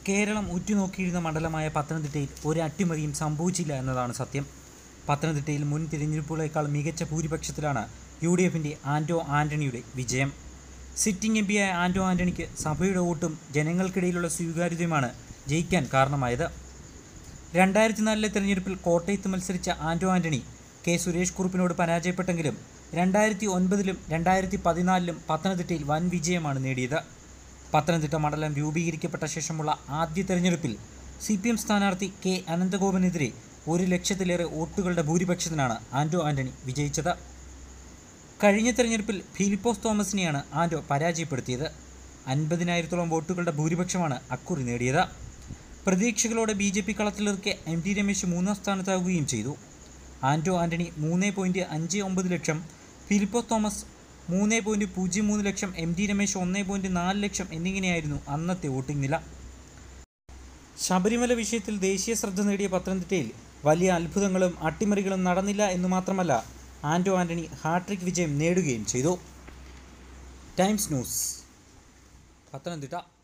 കേരളം ഉറ്റുനോക്കിയിരുന്ന മണ്ഡലമായ പത്തനംതിട്ടയിൽ ഒരു അട്ടിമറിയും സംഭവിച്ചില്ല എന്നതാണ് സത്യം പത്തനംതിട്ടയിൽ മുൻ തിരഞ്ഞെടുപ്പുകളേക്കാൾ മികച്ച ഭൂരിപക്ഷത്തിലാണ് യു ഡി എഫിൻ്റെ ആൻറ്റോ ആൻ്റണിയുടെ വിജയം സിറ്റിംഗ് എം പിയായ ആൻറ്റോ ആൻ്റണിക്ക് സഭയുടെ വോട്ടും ജനങ്ങൾക്കിടയിലുള്ള സ്വീകാര്യതയുമാണ് ജയിക്കാൻ കാരണമായത് രണ്ടായിരത്തി നാലിലെ തെരഞ്ഞെടുപ്പിൽ കോട്ടയത്ത് മത്സരിച്ച ആൻറ്റോ ആൻ്റണി കെ സുരേഷ് കുറുപ്പിനോട് പരാജയപ്പെട്ടെങ്കിലും രണ്ടായിരത്തി ഒൻപതിലും രണ്ടായിരത്തി പതിനാലിലും പത്തനംതിട്ടയിൽ വൻ വിജയമാണ് നേടിയത് പത്തനംതിട്ട മണ്ഡലം രൂപീകരിക്കപ്പെട്ട ശേഷമുള്ള ആദ്യ തെരഞ്ഞെടുപ്പിൽ സി പി എം സ്ഥാനാർത്ഥി കെ അനന്തഗോപനെതിരെ ഒരു ലക്ഷത്തിലേറെ വോട്ടുകളുടെ ഭൂരിപക്ഷത്തിനാണ് ആൻറ്റോ ആൻ്റണി വിജയിച്ചത് കഴിഞ്ഞ തെരഞ്ഞെടുപ്പിൽ ഫിലിപ്പോസ് തോമസിനെയാണ് ആൻറ്റോ പരാജയപ്പെടുത്തിയത് അൻപതിനായിരത്തോളം വോട്ടുകളുടെ ഭൂരിപക്ഷമാണ് അക്കുറി നേടിയത് പ്രതീക്ഷകളോടെ ബി ജെ പി കളത്തിലിറക്കിയ എം ടി രമേശ് മൂന്നാം സ്ഥാനത്താവുകയും ചെയ്തു ആൻറ്റോ ആൻ്റണി മൂന്ന് പോയിൻറ്റ് അഞ്ച് ഒമ്പത് ലക്ഷം ഫിലിപ്പോസ് തോമസ് മൂന്ന് പോയിൻറ്റ് പൂജ്യം മൂന്ന് ലക്ഷം എം ടി രമേശ് ഒന്ന് പോയിൻറ്റ് നാല് ലക്ഷം എന്നിങ്ങനെയായിരുന്നു അന്നത്തെ വോട്ടിംഗ് നില ശബരിമല വിഷയത്തിൽ ദേശീയ ശ്രദ്ധ നേടിയ പത്തനംതിട്ടയിൽ വലിയ അത്ഭുതങ്ങളും അട്ടിമറികളും നടന്നില്ല എന്ന് മാത്രമല്ല ആൻറ്റോ ആൻ്റണി ഹാട്രിക് വിജയം നേടുകയും ചെയ്തു ടൈംസ് ന്യൂസ് പത്തനംതിട്ട